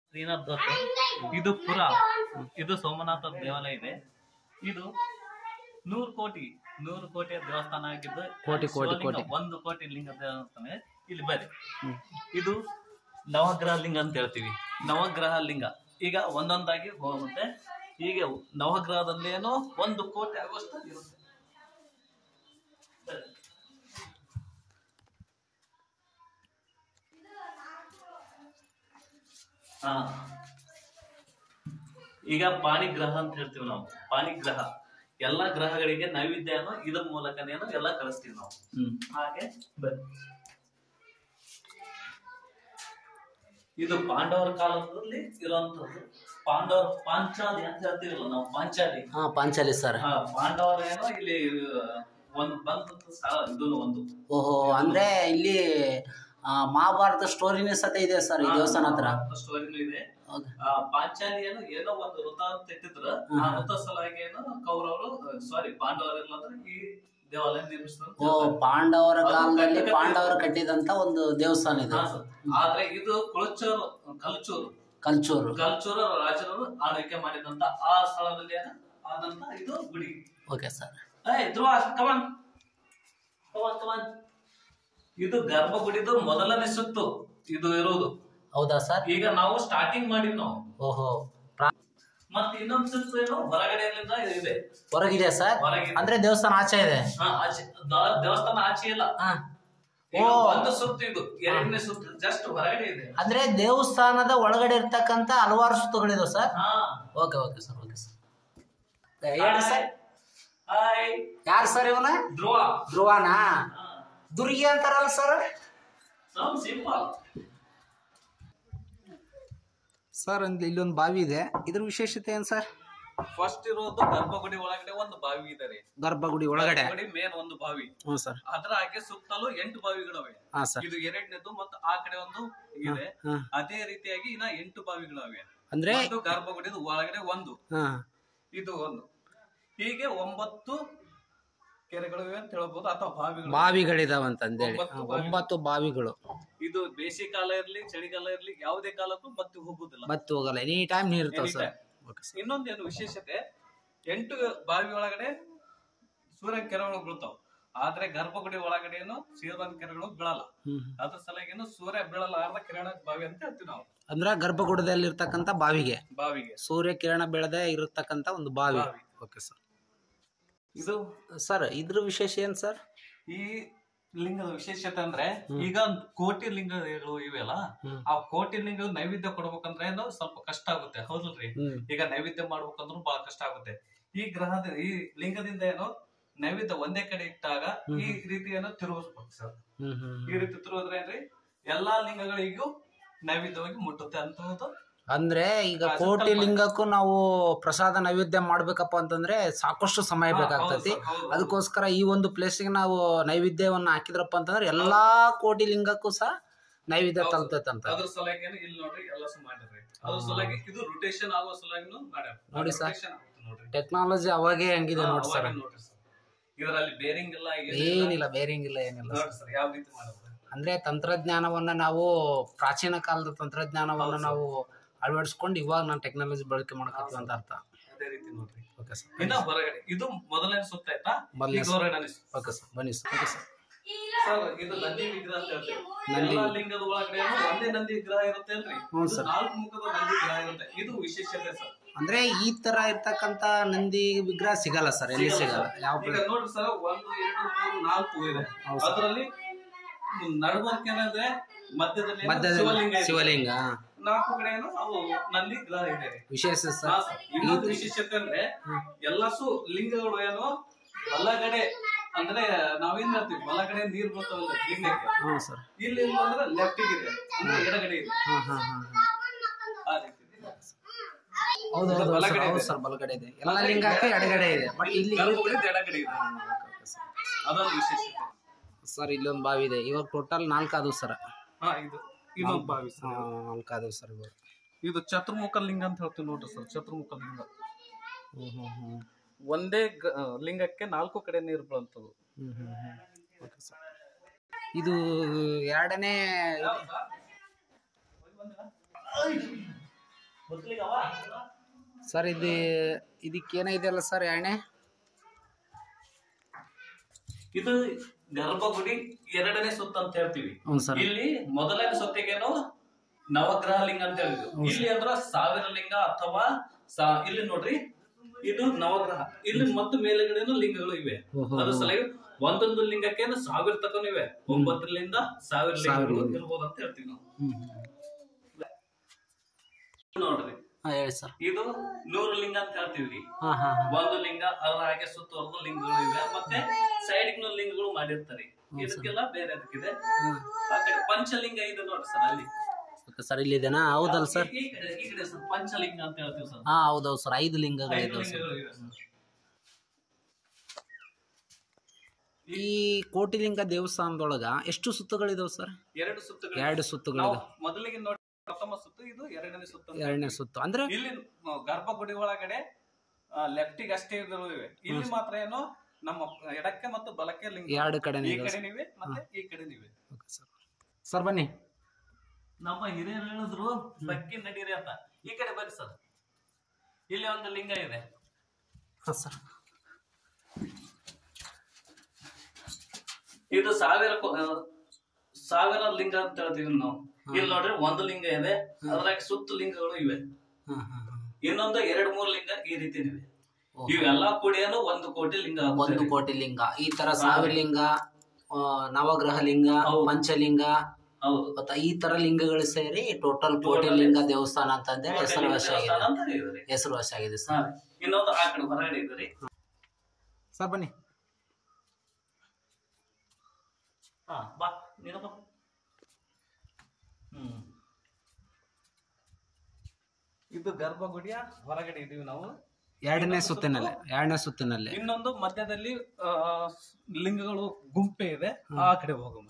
ಶ್ರೀನಾಥ್ ದತ್ತ ಇದು ಪುರ ಇದು ಸೋಮನಾಥ ದೇವಾಲಯ ಇದೆ ಇದು ನೂರು ಕೋಟಿ ನೂರು ಕೋಟಿಯ ದೇವಸ್ಥಾನ ಆಗಿದ್ದು ಕೋಟಿ, ಕೋಟಿ, ಶಿವಲಿಂಗ ಕೋಟಿ. ಒಂದು ಕೋಟಿ ಲಿಂಗ ದೇವಸ್ಥಾನ ಇದೆ. ಇಲ್ಲಿ ಬರ್ರಿ ಇದು ನವಗ್ರಹ ಲಿಂಗ ಅಂತ ಹೇಳ್ತೀವಿ ನವಗ್ರಹ ಲಿಂಗ ಈಗ ಒಂದೊಂದಾಗಿ ಹೋಗುತ್ತೆ ಹೀಗೆ ನವಗ್ರಹದಲ್ಲೇನೋ ಒಂದು ಕೋಟಿ ಆಗುವಷ್ಟು ಇರುತ್ತೆ ಬರ್ರಿ. ಹಾ ಈಗ ಪಾಣಿಗ್ರಹ ಅಂತ ಹೇಳ್ತೀವಿ ನಾವು ಪಾಣಿಗ್ರಹ ಎಲ್ಲಾ ಗ್ರಹಗಳಿಗೆ ನೈವೇದ್ಯನು ಇದ್ರ ಮೂಲಕನೇನು ಎಲ್ಲ ಕಳಿಸ್ತೀವಿ ನಾವು ಹ್ಮ್ ಹಾಗೆ ಬನ್ನಿ ಇದು ಪಾಂಡವರ ಕಾಲದಲ್ಲಿ ಇರುವಂತದ್ದು ಪಾಂಡವರ ಪಾಂಚಾಲಿ ಅಂತ ಹೇಳ್ತೀವಲ್ಲ ನಾವು ಪಾಂಚಾಲಿ ಹಾ ಪಾಂಚಾಲಿ ಸರ್ ಹಾ ಪಾಂಡವರ ಏನೋ ಇಲ್ಲಿ ಒಂದ್ ಬಂದಂತ ಸ್ಥಳ ಇದು ಒಂದು ಓಹೋ ಅಂದ್ರೆ ಇಲ್ಲಿ ಆ, ಮಹಾಭಾರತ ಸ್ಟೋರಿನೇ ಸತ ಇದೆ ಸರ್ ಈ ದೇವಸ್ಥಾನ ಹತ್ರ ಸ್ಟೋರಿನೂ ಇದೆ ಹೌದಾ? ಆ ಪಾಂಚಾಲಿ ಏನು ಏನೋ ಒಂದು ವೃತ ಅಂತ ಇಟ್ಟಿದ್ರ ಆ ವೃತ ಸಲುವಾಗಿ ಏನು ಕೌರವರು ಸಾರಿ ಪಾಂಡವರೆಲ್ಲ ಅಂದ್ರೆ ಈ ದೇವಾಲಯ ನಿರ್ಮಿಸಿದ್ರು ಓ ಪಾಂಡವರ ಕಾಲದಲ್ಲಿ ಪಾಂಡವರು ಕಟ್ಟಿದಂತ ಒಂದು ದೇವಸ್ಥಾನ ಇದೆ ಆದ್ರೆ ಇದು ಕುಳಚೂರು ಕಲ್ಚೂರು ಕಲ್ಚೂರು ಕಲ್ಚೂರು ರಾಜರು ಆಳ್ವಿಕೆ ಮಾಡಿದಂತ ಆ ಸ್ಥಳದಲ್ಲಿ ಏನು ಆದಂತ ಇದು ಗುಡಿ ಓಕೆ ಸರ್ ಏಯ್ ಧ್ರುವ ಕಮಾನ್ ಕಮಾನ್ ಕಮಾನ್ ಇದು ಗರ್ಭಗುಡಿದು ಮೊದಲನೇ ಸುತ್ತು ಇದು ಇರುವುದು ಹೌದಾ ಸರ್ ಈಗ ನಾವು ಸ್ಟಾರ್ಟಿಂಗ್ ಮಾಡಿದ್ ನಾವು ಓಹೋ ಪ್ರಾ- ಮತ್ತೆ ಇನ್ನೊಂದ್ ಸುತ್ತು ಏನು ಹೊರಗಡೆಯಿಂದ ಇದೆ ಹೊರಗಿದೆ ಸರ್ ಹೊರಗಿದೆ ಅಂದ್ರೆ ದೇವಸ್ಥಾನ ಆಚೆ ಇದೆ ಹಾ, ಆಚೆ ದ- ದೇವಸ್ಥಾನ ಆಚೆ ಇಲ್ಲ ಹಾ ಈಗ ಓ. ಒಂದು ಸುತ್ತು ಇದು ಎರಡನೇ ಸುತ್ತು ಜಸ್ಟ್ ಹೊರಗಡೆ ಇದೆ ಅಂದ್ರೆ ದೇವಸ್ಥಾನದ ಒಳಗಡೆ ಇರ್ತಕ್ಕಂತ ಹಲವಾರು ಸುತ್ತುಗಳಿದಾವೆ ಸರ್ ಹಾ okay okay sir okay sir ಹೇಳಿ ಸರ್ ಹಾಯ್ ಯಾರು ಸರ್ ಇವನ ಧ್ರುವ ಧ್ರುವನಾ ದುರ್ಗಿ ಅಂತಾರಲ್ಲ ಸರ್ ಸಮ್ ಸಿಂಪಲ್ ಸರ್ ಒಂದು ಇಲ್ಲೊಂದು ಬಾವಿ ಇದೆ ಇದ್ರ ವಿಶೇಷತೆ ಏನ್ ಸರ್ ಫಸ್ಟ್ ಇರೋದು ಗರ್ಭಗುಡಿ ಒಳಗಡೆ ಒಂದು ಬಾವಿ ಇದೆ ರೀ ಗರ್ಭಗುಡಿ ಒಳಗಡೆ ಗರ್ಭಗುಡಿ ಮೇನ್ ಒಂದು ಬಾವಿ ಹ್ಞೂ ಸರ್ ಅದರ ಹಾಗೆ ಸುತ್ತಲೂ ಎಂಟು ಬಾವಿಗಳಿವೆ ಹಾ ಸರ್ ಇದು ಎರಡನೇದು ಮತ್ತು ಆ ಕಡೆ ಒಂದು ಇದೆ ಹಾ. ಅದೇ ರೀತಿಯಾಗಿ ಇನ್ನ ಎಂಟು ಬಾವಿಗಳಿವೆ ಅಂದ್ರೆ ಒಂದು ಗರ್ಭಗುಡಿದ ಒಳಗಡೆ ಒಂದು ಹಾ ಇದು ಒಂದು ಹೀಗೆ ಒಂಬತ್ತು ಕೆರೆಗಳು ಇವೆ ಅಂತ ಹೇಳ್ಬೋದು ಅಥವಾ ಬಾವಿಗಳು ಬಾವಿಗಳಿದಾವಂತಂದೇಳಿ ಒಂಬತ್ತು ಬಾವಿ. ಒಂಬತ್ತು ಬಾವಿಗಳು ಇದು ಬೇಸಿಗೆ ಕಾಲ ಇರ್ಲಿ ಚಳಿಗಾಲ ಇರ್ಲಿ ಯಾವುದೇ ಕಾಲಕ್ಕೂ ಬತ್ತಿ ಹೋಗುದಿಲ್ಲ ಬತ್ತಿ ಹೋಗಲ್ಲ ಎನಿ ಟೈಮ್ ನೀರು ಇರ್ತಾವ ಸರ್ Anytime. ಇನ್ನೊಂದೇನು ವಿಶೇಷತೆ ಎಂಟು ಬಾವಿ ಒಳಗಡೆ ಸೂರ್ಯನ ಕೆರೆಗಳು ಬೀಳ್ತಾವ ಆದ್ರೆ ಗರ್ಭಗುಡಿ ಒಳಗಡೆ ಏನು ಸೂರ್ಯನ ಕೆರೆಗಳು ಬೀಳಲ್ಲ ಹ್ಮ್ ಅದ್ರ ಸಲುವಾಗಿ ಸೂರ್ಯ ಬೀಳಲಾರದ ಕಿರಣ ಬಾವಿ ಅಂತ ಹೇಳ್ತೀವಿ ನಾವು ಅಂದ್ರೆ ಗರ್ಭಗುಡದಲ್ಲಿ ಇರ್ತಕ್ಕಂಥ ಬಾವಿಗೆ ಬಾವಿಗೆ ಸೂರ್ಯ ಕಿರಣ ಬೆಳೆದೇ ಇರತಕ್ಕಂತ ಒಂದು ಬಾವಿ ಬಾವಿ. ಓಕೆ ಸರ್ ಇದು ಸರ್ ಇದ್ರ ವಿಶೇಷ ಏನ್ ಸರ್ ಈ ಲಿಂಗದ ವಿಶೇಷತೆ ಅಂದ್ರೆ ಈಗ ಕೋಟಿ ಲಿಂಗಗಳು ಇವೆಲ್ಲ ಹ್ಮ್. ಆ ಕೋಟಿ ಲಿಂಗ ನೈವೇದ್ಯ ಕೊಡ್ಬೇಕಂದ್ರೆ ಏನು ಸ್ವಲ್ಪ ಕಷ್ಟ ಆಗುತ್ತೆ ಹೌದಲ್ರಿ ಹ್ಮ್ ಈಗ ನೈವೇದ್ಯ ಮಾಡ್ಬೇಕಂದ್ರೂ ಬಹಳ ಕಷ್ಟ ಆಗುತ್ತೆ ಈ ಗ್ರಹದ ಈ ಲಿಂಗದಿಂದ ಏನು ನೈವೇದ್ಯ ಒಂದೇ ಕಡೆ ಇಟ್ಟಾಗ ಈ ರೀತಿ ಏನೋ ತಿರುಗಿಸ್ಬೇಕು ಸರ್ ಹ್ಮ್ ಹ್ಮ್ ಈ ರೀತಿ ತಿರುಗಿದ್ರೆ ಏನ್ರಿ ಎಲ್ಲಾ ಲಿಂಗಗಳಿಗೂ ನೈವೇದ್ಯವಾಗಿ ಮುಟ್ಟುತ್ತೆ ಅಂತ ಅಂದ್ರೆ ಈಗ ಕೋಟಿ ಲಿಂಗಕ್ಕೂ ನಾವು ಪ್ರಸಾದ ನೈವೇದ್ಯ ಮಾಡ್ಬೇಕಪ್ಪ ಅಂತಂದ್ರೆ ಸಾಕಷ್ಟು ಸಮಯ ಬೇಕಾಗ್ತತಿ ಅದಕ್ಕೋಸ್ಕರ ಈ ಒಂದು ಪ್ಲೇಸ್ಗೆ ನಾವು ನೈವೇದ್ಯವನ್ನ ಹಾಕಿದ್ರಪ್ಪ ಅಂತಂದ್ರೆ ಎಲ್ಲಾ ಕೋಟಿ ಲಿಂಗಕ್ಕೂ ಸಹ ನೈವೇದ್ಯ ತಲುಪ್ತೈತೆ ಅಂತ ಅದ್ರ ಸಲುವಾಗಿ ಏನು ಇಲ್ಲಿ ನೋಡ್ರಿ ಎಲ್ಲ ಮಾಡಿದ್ರಿ ಅದ್ರ ಸಲುವಾಗಿ ಇದು ರೊಟೇಷನ್ ಆಗೋ ಸಲುವಾಗಿನೂ ಮಾಡ್ಯಾರ ನೋಡಿ sir. Rotation ಆಗುತ್ತೆ ನೋಡ್ರಿ ಟೆಕ್ನಾಲಜಿ ಅವಾಗೇ ಹಂಗಿದೆ ಹಾ, ನೋಡಿ ಸರ್ ಅವಾಗ ನೋಡ್ರಿ ಸರ್ ಇದರಲ್ಲಿ ಬೇರಿಂಗ್ ಎಲ್ಲ ಏನಿಲ್ಲ. ಏನಿಲ್ಲ ಬೇರೆಂಗಿಲ್ಲ ಏನಿಲ್ಲ ನೋಡ್ರಿ ಸರ್ ಯಾವ ರೀತಿ ಮಾಡೋದು ಅಂದ್ರೆ ತಂತ್ರಜ್ಞಾನವನ್ನ ನಾವು ಪ್ರಾಚೀನ ಕಾಲದ ತಂತ್ರಜ್ಞಾನವನ್ನ ನಾವು ಅಳವಡಿಸ್ಕೊಂಡು ಇವಾಗ ನಾವು ಟೆಕ್ನಾಲಜಿ ಬಳಕೆ ಮಾಡಕತ್ತೀವಿ ಅಂತ ಅರ್ಥ ಅದೇ ರೀತಿ ನೋಡ್ರಿ ಓಕೆ ಸರ್ ಇನ್ನ ಹೊರಗಡೆ ಇದು ಮೊದಲನೇ ಸುತ್ತ ಆಯ್ತಾ ಮೊದಲನೇ ಈಗ ಹೊರಗಡೆ ಸುತ್ತ. ಓಕೆ ಸರ್ ಬನ್ನಿ ಸರ್ ಓಕೆ ಸರ್ ಸರ್ ಇದು ನಂದಿ ವಿಗ್ರಹ ಅಂತ ಹೇಳ್ತೀವಿ ಎಲ್ಲಾ ಲಿಂಗದ ಒಳಗಡೆ ಒಂದೇ ನಂದಿ ವಿಗ್ರಹ ಇರುತ್ತೆ ಅಲ್ರಿ ಹ್ಞೂ ಇದು ಸರ್. ನಾಲ್ಕು ಮುಖದ ನಂದಿ ವಿಗ್ರಹ ಇರುತ್ತೆ ಇದು ವಿಶೇಷತೆ ಸರ್ ಅಂದ್ರೆ ಈ ತರ ಇರ್ತಕ್ಕಂತ ನಂದಿ ವಿಗ್ರಹ ಸಿಗಲ್ಲ ಸರ್ ಎಲ್ಲಿ ಸಿಗಲ್ಲ ಯಾವ ಈಗ ನೋಡ್ರಿ ಸರ್ ಒಂದು ಎರಡು ಮೂರು ನಾಲ್ಕು ಇದೆ ಹೌದು ಸರ್. ಅದರಲ್ಲಿ ನಡುವರ್ಕ್ ಏನಂದ್ರೆ ಮಧ್ಯದಲ್ಲಿ ಏನು ಮಧ್ಯದಲ್ಲಿ ಶಿವಲಿಂಗ ಇದೆ. ಶಿವಲಿಂಗ ನಾಲ್ಕು ಕಡೆ ಏನು ಅವು ನಂದಿ ಗ್ರಹ ಇದೆ ವಿಶೇಷ ಹಾ ಸರ್ ಸರ್. ಇನ್ನೊಂದು ವಿಶೇಷತೆ ಅಂದ್ರೆ ಎಲ್ಲಸು ಲಿಂಗಗಳು ಏನು ಬಲಗಡೆ ಅಂದ್ರೆ ನಾವೇನ್ ಹೇಳ್ತೀವಿ ಬಲಗಡೆ ನೀರ್ ಬರ್ತಾವಲ್ಲ ಲಿಂಗಕ್ಕೆ ಹ್ಞೂ ಸರ್ ಇಲ್ಲಿ ಇಲ್ಲ ಅಂದ್ರೆ ಲೆಫ್ಟ್ ಇದೆ ಅಂದ್ರೆ ಎಡಗಡೆ ಇದೆ ಹಾ ಹಾ ಹಾ ಆ ರೀತಿ ಇದೆ. ಹೌದು ಹೌದು ಬಲಗಡೆ ಹೌದು ಇದೆ. ಸರ್ ಬಲಗಡೆ ಇದೆ ಎಲ್ಲ ಲಿಂಗಕ್ಕೆ ಎಡಗಡೆ ಇದೆ ಬಟ್ ಇಲ್ಲಿ ಗರ್ಭಗುಡಿದು ಎಡಗಡೆ ಇದೆ ಅದೊಂದು ವಿಶೇಷತೆ ಸರ್ ಇಲ್ಲೊಂದು ಬಾವಿ ಇದೆ ಇವಾಗ ಟೋಟಲ್ ನಾಲ್ಕು ಆದವು ಸರ್ ಹಾ ಇದು ಇನ್ನೊಂದು ಬಾವಿ ಸರ್ ನಾಲ್ಕು ಆದವು ಸರ್ ಇವಾಗ ಇದು ಚತುರ್ಮುಖ ಲಿಂಗ ಅಂತ ಹೇಳ್ತೀವಿ ನೋಡ್ರಿ ಸರ್ ಚತುರ್ಮುಖ ಲಿಂಗ ಹ್ಞೂ ಹ್ಞೂ ಹ್ಞೂ ಒಂದೇ ಗ- ಆ, ಲಿಂಗಕ್ಕೆ ನಾಲ್ಕು ಕಡೆ ನೀರು ಬೀಳುತ್ತದು ಹ್ಞೂ ಹ್ಞೂ ಹ್ಞೂ ಓಕೆ ಸರ್ ಇದು ಎರಡನೇ ಮೊದ್ಲಿಗೆ ಅವ ಸರ್ ಇದು ಇದಕ್ಕೇನಿದೆಯಲ್ಲ ಸರ್ ಎಣ್ಣೆ ಇದು ಗರ್ಭಗುಡಿ ಎರಡನೇ ಸುತ್ತ ಅಂತ ಹೇಳ್ತೀವಿ ಹ್ಞೂ ಸರ್ ಇಲ್ಲಿ ಮೊದಲನೇ ಸುತ್ತಿಗೇನು ನವಗ್ರಹ ಲಿಂಗ ಅಂತ ಹೇಳಿದ್ವಿ ಇಲ್ಲಿ ಅಂದ್ರ ಸಾವಿರ ಲಿಂಗ ಅಥವಾ ಸಾ- ಇಲ್ಲಿ ನೋಡ್ರಿ ಇದು ನವಗ್ರಹ ಇಲ್ಲಿ ಮತ್ತು ಮೇಲ್ಗಡೆನು ಲಿಂಗಗಳು ಇವೆ ಓಹೋ. ಅದ್ರ ಸಲುವಾಗಿ ಒಂದೊಂದು ಲಿಂಗಕ್ಕೆ ಸಾವಿರ ತಕನು ಇವೆ ಒಂಬತ್ತರಿಂದ ಸಾವಿರ ಲಿಂಗಗಳು ಇರ್ಬೋದು ಅಂತ ಹೇಳ್ತೀವಿ ನಾವು ಹ್ಞೂ ಹ್ಞೂ ನೋಡ್ರಿ ಹಾಂ ಹೇಳಿ ಸರ್ ಇದು ನೂರು ಲಿಂಗ ಅಂತ ಹೇಳ್ತೀವಿ ಹಾಂ ಹಾಂ ಹಾಂ ಒಂದು ಲಿಂಗ ಅದರ ಹಾಗೆ ಸುತ್ತುವರೆದು ಲಿಂಗಗಳು ಇವೆ ಮತ್ತೆ ಸೈಡ್ ಲಿಂಗಗಳು ಮಾಡಿರ್ತಾರೆ ಇದಕ್ಕೆಲ್ಲ ಬೇರೆ ಅದಕ್ಕಿದೆ ಆ ಕಡೆ ಪಂಚಲಿಂಗ ಇದೆ ನೋಡ್ರಿ ಸರ್ ಅಲ್ಲಿ ಓಕೆ ಸರ್ ಇಲ್ಲಿದೆನಾ ಹೌದಲ್ಲ ಸರ್ ಈ ಕಡೆ ಈ ಕಡೆ ಸರ್ ಪಂಚಲಿಂಗ ಅಂತ ಹೇಳ್ತೀವಿ ಸರ್ ಹಾಂ ಹೌದೌದು ಸರ್ ಐದು ಲಿಂಗಗಳಿದಾವೆ ಐದು ಸರ್ ಲಿಂಗಗಳು ಇವೆ ಸರ್. ಈ ಕೋಟಿಲಿಂಗ ದೇವಸ್ಥಾನದೊಳಗ ಎಷ್ಟು ಸುತ್ತುಗಳಿದಾವೆ ಸರ್ ಎರಡು ಸುತ್ತುಗಳು ಎರಡು ನಾವು ಸುತ್ತುಗಳಿದಾವೆ ಮೊದಲಿಗೆ ನೋಡಿ ಪ್ರಥಮ ಸುತ್ತು ಇದು ಎರಡನೇ ಸುತ್ತು ಅಂತ. ಎರಡನೇ ಸುತ್ತು ಅಂದ್ರೆ ಇಲ್ಲಿ ಆ, ಗರ್ಭಗುಡಿ ಒಳಗಡೆ ಲೆಫ್ಟಿಗೆ ಅಷ್ಟೇ ಇದ್ರು ಇವೆ ಇಲ್ಲಿ ಮಾತ್ರ ಏನು ನಮ್ಮ ಎಡಕ್ಕೆ ಮತ್ತು ಬಲಕ್ಕೆ ಲಿಂಗ ಎರಡು ಕಡೆನೇ ಈ ಇದಾವೆ ಕಡೆ ನೀವೆ ಮತ್ತೆ ಈ ಕಡೆ ನೀವೆ ಓಕೆ ಸರ್ ಸರ್ ಬನ್ನಿ ನಮ್ಮ ಹಿರಿಯರು ಹೇಳಿದ್ರು ಬಕ್ಕಿ ನಡೀರಿ ಅಂತ ಈ ಕಡೆ ಬರ್ರಿ ಸರ್ ಇಲ್ಲಿ ಒಂದು ಲಿಂಗ ಇದೆ ಹಾಂ ಸರ್ ಇದು ಸಾವಿರ ಕೊ- ಆ, ಸಾವಿರ ಲಿಂಗ ಅಂತ ಹೇಳ್ತೀವಿ ನಾವು ಇಲ್ಲಿ ನೋಡ್ರಿ ಒಂದು ಲಿಂಗ ಇದೆ ಅದ್ರಾಗ ಸುತ್ತು ಲಿಂಗಗಳು ಇವೆ ಹಾಂ ಹಾಂ ಹಾಂ ಇನ್ನೊಂದು ಎರಡು ಮೂರು ಲಿಂಗ ಈ ರೀತಿ ಇವೆ ಓಹೋ. ಇವೆಲ್ಲಾ ಕೂಡಿಯನ್ನು ಒಂದು ಕೋಟಿ ಲಿಂಗ ಆಗುತ್ತೆ. ಒಂದು ಕೋಟಿ ಲಿಂಗ ಈ ತರ ಸಾವಿರ ಲಿಂಗ ಆ, ನವಗ್ರಹ ಲಿಂಗ ಹೌದು. ಪಂಚಲಿಂಗ ಹೌದು ಮತ್ತೆ ಈ ತರ ಲಿಂಗಗಳು ಸೇರಿ ಟೋಟಲ್ ಕೋಟಿ ಲಿಂಗ ದೇವಸ್ಥಾನ ಅಂತಂದೇಳಿ ಹೆಸರುವಾಸಿ ಆಗಿದೆ ದೇವಸ್ಥಾನ ಅಂತ ಹೇಳಿದ್ರಿ ಹೆಸರುವಾಸಿ ಆಗಿದೆ ಹಾ ಸರ್ ಇನ್ನೊಂದು ಆ ಕಡೆ ಹೊರಗಡೆ ಇದ್ರಿ ಸರ್ ಬನ್ನಿ ಹಾ ಬಾ ನೀನು ಬಾ ಹ್ಮ್ ಇದು ಗರ್ಭಗುಡಿಯ ಹೊರಗಡೆ ಇದೀವಿ ನಾವು ಎರಡನೇ ಸುತ್ತಿನಲ್ಲಿ ಎರಡನೇ ಸುತ್ತಿನಲ್ಲಿ ಇನ್ನೊಂದು ಮಧ್ಯದಲ್ಲಿ ಆ, ಲಿಂಗಗಳು ಗುಂಪೆ ಇದೆ ಆ ಕಡೆ ಹೋಗೋಣ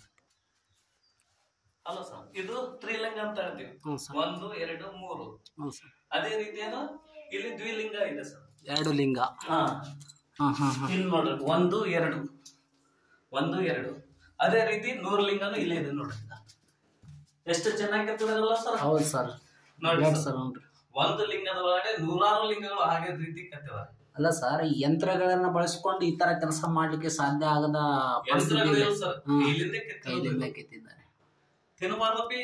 ಅಲ್ಲ ಸರ್ ಇದು ತ್ರಿಲಿಂಗ ಅಂತ ಹೇಳ್ತೀವಿ ಹ್ಞೂ ಸರ್ ಒಂದು ಎರಡು ಮೂರು ಹ್ಞೂ ಸರ್ ಅದೇ ರೀತಿಯನ್ನು ಇಲ್ಲಿ ದ್ವಿಲಿಂಗ ಇದೆ ಸರ್ ಎರಡು ಲಿಂಗ ಹಾ ಹಾಂ ಹಾಂ ಹಾಂ ಇಲ್ಲಿ ನೋಡ್ರಿ ಒಂದು ಎರಡು ಒಂದು ಎರಡು ಅದೇ ರೀತಿ ನೂರು ಲಿಂಗನು ಇಲ್ಲೇ ಇದೆ ನೋಡ್ರಿ ಎಷ್ಟು ಚೆನ್ನಾಗಿ ಕೆತ್ತಿದಾರಲ್ಲ ಸರ್ ಹೌದು ಸರ್ ನೋಡಿ ಎರಡು ಸರ್. ಸರ್ ನೋಡ್ರಿ ಒಂದು ಲಿಂಗದ ಒಳಗಡೆ ನೂರಾರು ಲಿಂಗಗಳು ಹಾಗೆ ರೀತಿ ಕೆತ್ತಿದ್ದಾರೆ ಅಲ್ಲ ಸರ್ ಈ ಯಂತ್ರಗಳನ್ನ ಬಳಸ್ಕೊಂಡು ಈ ತರ ಕೆಲಸ ಮಾಡ್ಲಿಕ್ಕೆ ಸಾಧ್ಯ ಆಗದ ಪರಿಸ್ಥಿತಿ ಯಂತ್ರಗಳು ಇದೆ. ಇಲ್ಲ ಸರ್ ಹ್ಮ್. ಇಲ್ಲಿಂದ ಕೆತ್ತಿರೋದು ಕೈಲಿಂದ ಕೆತ್ತಿದ್ದಾರೆ ತಿನ್ನಬಾರ್ದಪ್ಪಿ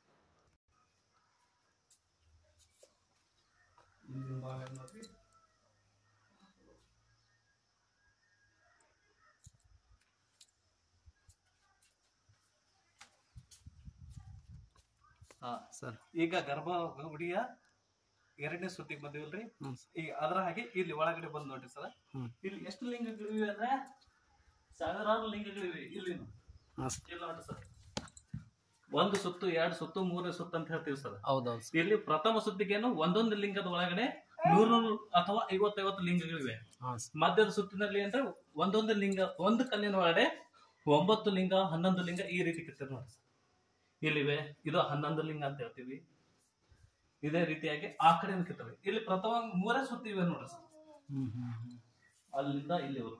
ಹಾ ಸರ್ ಈಗ ಗರ್ಭ ಗುಡಿಯ ಎರಡನೇ ಸುತ್ತಿಗೆ ಬಂದಿವಲ್ರಿ ಹ್ಞೂ ಈಗ ಅದರ ಹಾಗೆ ಇಲ್ಲಿ ಒಳಗಡೆ ಬಂದ್ ನೋಡ್ರಿ ಸರ್ ಹ್ಮ್. ಇಲ್ಲಿ ಎಷ್ಟು ಲಿಂಗಗಳಿವೆ ಅಂದ್ರೆ ಸಾವಿರಾರು ಲಿಂಗಗಳಿವೆ ಇಲ್ಲಿ ಹಾಂ ಸರ್ ಇಲ್ಲ ನೋಡ್ರಿ ಸರ್ ಒಂದು ಸುತ್ತು ಎರಡು ಸುತ್ತು ಮೂರನೇ ಸುತ್ತು ಅಂತ ಹೇಳ್ತೀವಿ ಸರ್ ಹೌದೌದು ಸರ್ ಇಲ್ಲಿ ಪ್ರಥಮ ಸುತ್ತಿಗೇನು ಒಂದೊಂದು ಲಿಂಗದ ಒಳಗಡೆ ನೂರು ಅಥವಾ ಐವತ್ತೈವತ್ತು ಲಿಂಗಗಳಿವೆ ಹಾಂ ಸರ್ ಮಧ್ಯದ ಸುತ್ತಿನಲ್ಲಿ ಅಂದ್ರೆ ಒಂದೊಂದು ಲಿಂಗ ಒಂದು ಕಲ್ಲಿನ ಒಳಗಡೆ ಒಂಬತ್ತು ಲಿಂಗ ಹನ್ನೊಂದು ಲಿಂಗ ಈ ರೀತಿ ಕೆತ್ತಿರ್ ನೋಡಿ ಸರ್ ಇಲ್ಲಿವೆ ಇದು ಹನ್ನೊಂದು ಲಿಂಗ ಅಂತ ಹೇಳ್ತೀವಿ ಇದೇ ರೀತಿಯಾಗಿ ಆ ಕಡೆ ಕೆತ್ತವೆ ಇಲ್ಲಿ ಪ್ರಥಮ ಮೂರೇ ಸುತ್ತು ಇವೆ ನೋಡ್ರಿ ಸರ್ ಹ್ಮ್ ಹ್ಮ್ ಹ್ಮ್. ಅಲ್ಲಿಂದ ಇಲ್ಲಿವರು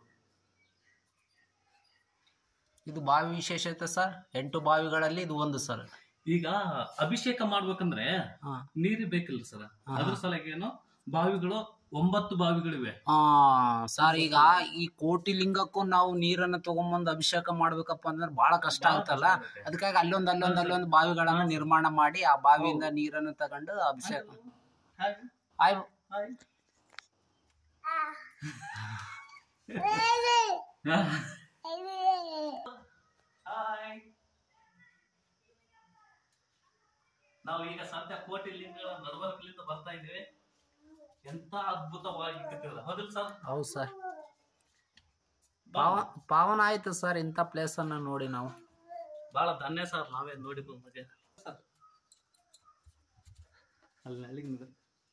ಇದು ಬಾವಿ ವಿಶೇಷತೆ ಸರ್ ಎಂಟು ಬಾವಿಗಳಲ್ಲಿ ಇದು ಒಂದು ಸರ್ ಈಗ ಅಭಿಷೇಕ ಮಾಡ್ಬೇಕಂದ್ರೆ ಹಾಂ ನೀರು ಬೇಕಿಲ್ಲ ಸರ್ ಅದ್ರ ಸಲುವಾಗಿ ಏನು ಬಾವಿಗಳು ಒಂಬತ್ತು ಬಾವಿಗಳಿವೆ ಆ, ಸರ್ ಈಗ ಈ ಕೋಟಿ ಲಿಂಗಕ್ಕೂ ನಾವು ನೀರನ್ನ ತಗೊಂಬಂದು ಅಭಿಷೇಕ ಮಾಡ್ಬೇಕಪ್ಪ ಅಂದ್ರೆ ಬಹಳ ಕಷ್ಟ ಆಗುತ್ತಲ್ಲ ಅದಕ್ಕಾಗಿ ಅಲ್ಲೊಂದ್ ಅಲ್ಲೊಂದ್ ಅಲ್ಲೊಂದ್ ಬಾವಿಗಳನ್ನ ನಿರ್ಮಾಣ ಮಾಡಿ ಆ ಬಾವಿಯಿಂದ ನೀರನ್ನು ತಗೊಂಡು ಅಭಿಷೇಕ ಹಾಯ್ ಆಯ್ ಹಾಯ್ ಹಾಯ್ ನಾವು ಈಗ ಸದ್ಯ ಕೋಟಿ ಲಿಂಗಗಳ ನಡಬರ್ಕಲಿಂದ ಬರ್ತಾ ಇದ್ದೇವೆ ಎಂತ ಅದ್ಭುತವಾಗಿ ಕಟ್ಟಿದ್ರೆ ಹೌದಿಲ್ಲ ಸರ್ ಹೌದು ಸರ್ ಪಾವ ಪಾವನ ಆಯ್ತು ಸರ್ ಇಂಥ ಪ್ಲೇಸ್ ಅನ್ನ ನೋಡಿ ನಾವು ಬಹಳ ಧನ್ಯ ಸರ್ ನಾವೇ ನೋಡಿ ಬಂದಾಗ ಸರ್ ಅಲ್ಲಿ ಅಲ್ಲಿಗೆ ನಿಂದ್ರು.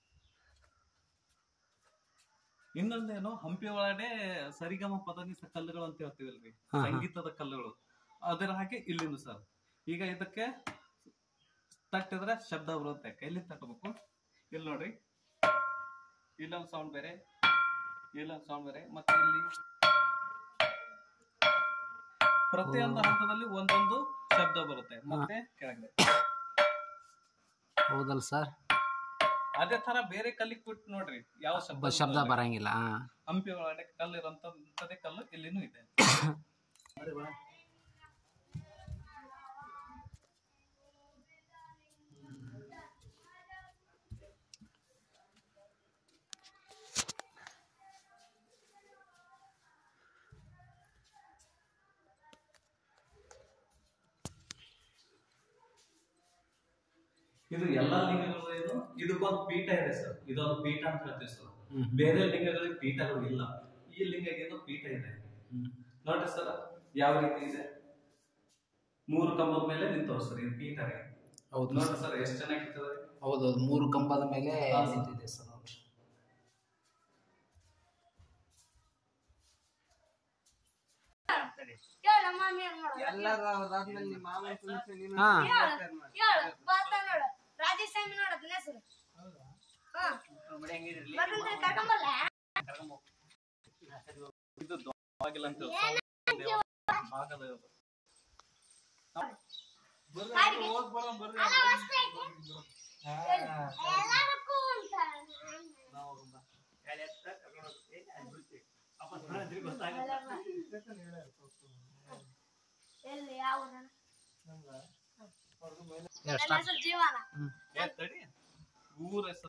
ಇನ್ನೊಂದೇನು ಹಂಪಿ ಒಳಗಡೆ ಸರಿಗಮ ಪದನಿ ಕಲ್ಲುಗಳು ಅಂತ ಹೇಳ್ತೀವಲ್ರಿ ಹಾ, ಹಾ. ಸಂಗೀತದ ಕಲ್ಲುಗಳು ಅದರ ಹಾಗೆ ಇಲ್ಲಿಂದ ಸರ್ ಈಗ ಇದಕ್ಕೆ ತಟ್ಟಿದ್ರೆ ಶಬ್ದ ಬರುತ್ತೆ ಕೈಲಿ ತಟ್ಟಬೇಕು ಇಲ್ಲಿ ನೋಡ್ರಿ ಇಲ್ಲೊಂದು ಸೌಂಡ್ ಬೇರೆ ಇಲ್ಲೊಂದು ಸೌಂಡ್ ಬೇರೆ ಮತ್ತೆ ಇಲ್ಲಿ ಪ್ರತಿಯೊಂದು ಹಂತದಲ್ಲಿ ಒಂದೊಂದು ಶಬ್ದ ಬರುತ್ತೆ ಮತ್ತೆ ಕೆಳಗಡೆ ಹೌದಲ್ಲ ಸರ್ ಅದೇ ತರ ಬೇರೆ ಕಲ್ಲಿಗೆ ಬಿಟ್ಟು ನೋಡ್ರಿ ಯಾವ ಶಬ್ದ ಬ- ಶಬ್ದ ಬರಂಗಿಲ್ಲ ಹಾ ಹಂಪಿ ಒಳಗಡೆ ಕಲ್ಲು ಇರೋಂಥದ್ದೇ ಕಲ್ಲು ಇಲ್ಲಿನೂ ಇದೆ ಇದು ಎಲ್ಲಾ ಲಿಂಗಗಳು ಏನು ಇದಕ್ಕೊಂದು ಪೀಠ ಇದೆ ಸರ್ ಇದೊಂದು ಪೀಠ ಅಂತ ಹೇಳ್ತೀವಿ ಸರ್ ಹ್ಮ್. ಬೇರೆ ಲಿಂಗಗಳಿಗೆ ಪೀಠಗಳು ಇಲ್ಲ ಈ ಲಿಂಗಕ್ಕೆ ಪೀಠ ಇದೆ ನೋಡ್ರಿ ಸರ್ ಯಾವ ರೀತಿ ಇದೆ ಮೂರು ಕಂಬದ ಮೇಲೆ ನಿಂತವ್ರು ಸರ್ ಇದು ಪೀಠ ರೀ ಹೌದು ನೋಡ್ರಿ ಸರ್ ಎಷ್ಟು ಚೆನ್ನಾಗಿರ್ತದೆ ಹೌದು ಹೌದು ಮೂರು ಕಂಬದ ಮೇಲೆ ಹಾ, ಸರ್. ನಿಂತಿದೆ ಸರ್ ನೋಡ್ರಿ ಹೇಳಮ್ಮ ನೀನ್ ನೋಡು. ಹಾ ಹೇಳು, ಹೇಳು, ಬರ್ತಾ ನೋಡು. ರಾಜೇಶ್ ಸ್ವಾಮಿ ನೋಡು ಅದ್ನ ಹೆಸ್ರು. ಹಾ. ಬರ್ತಾನೆ ಕರ್ಕೊಂಬರ್ಲ? ಇದು ಬಾಗಿಲು ಅಂತ ಹೇಳ್ತಾರೆ. ದೇವ- ಬಾಗಿಲು ಇದು. ಕಾಡಿಗೆ. ಅಲ್ಲ, ಅಷ್ಟೇ ಐತಿ. ಎಲ್ಲದಕ್ಕೂ ಅಂತ. ಎಲ್ಲಿ ಯಾವ ಊರನ? ಹೇಳು, ನನ್ನ start. ಹೆಸರು ಜೀವನ ಏ, ತಡಿ. ಊರ ಹೆಸರು